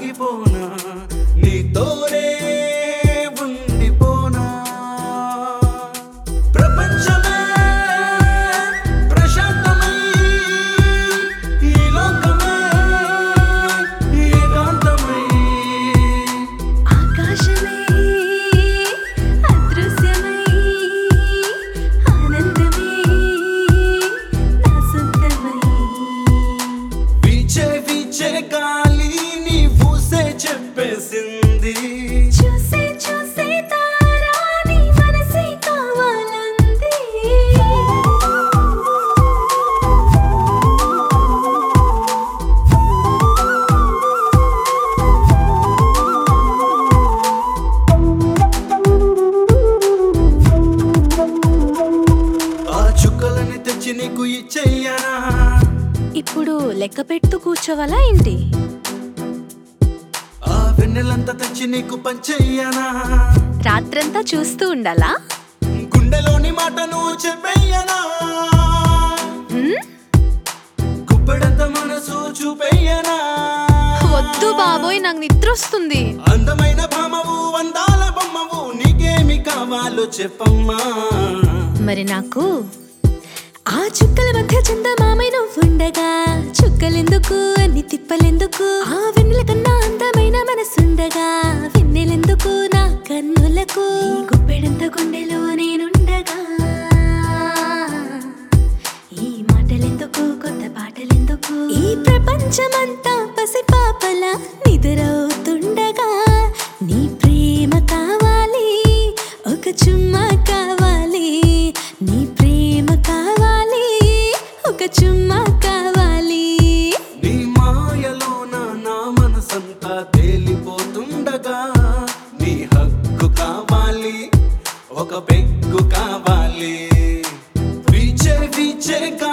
సాగిపోనా నీతోనే ఉండిపోనా ప్రపంచమే ప్రశాంతమై ఈ లోకమే ఏకాంతమై ఆకాశమై అదృశ్యమై ఆనందమే నా సొంతమై వీచే వీచే గాలి నీ ఊసే చెప్పేసింది చూసే చూసే తారా నీ మనసే కావాలంది ఆ చుక్కలని తెచ్చి నీకు ఇచ్చేయనా ఇప్పుడు లెక్క పెట్టు కూర్చోవాలా ఏంటి ఆ వెన్నెలంతా తెచ్చి నీకు పంచెయ్యనా రాత్రంతా చూస్తూ ఉండాలా గుండెలోని మాటను చెప్పేయనా హ్మ్? గుప్పెడంత మనసు చూపెయ్యనా వద్దు బాబోయ్ నాకు నిద్ర వస్తుంది అందమైన భామవు అందాల బొమ్మవు నీకేమి కావాలో చెప్పమ్మా మరి నాకు ఆ చుక్కల మధ్య చందమామై నువ్వుండగా చుక్కలెందుకు అన్ని తిప్పలెందుకు ఆ వెన్నెల కన్నా అందమైన మనసుండగా వెన్నెలెందుకు నా కన్నులకు నీ గుప్పెడంత గుండెలో నేనుండగా ఈ మాటలెందుకు కొత్త పాటలెందుకు ఈ ప్రపంచమంతా పసిపాపల నిదురవుతుండగా నీ ప్రేమ కావాలి ఒక చుమ్మా కావాలి నీ ప్రేమ కావాలి ఒక చుమ్మా కావాలి నీ మాయలోన నా మనసంతా తేలిపోతుండగా నీ హక్కు కావాలి ఒక పెగ్గు కావాలి వీచే వీచే గా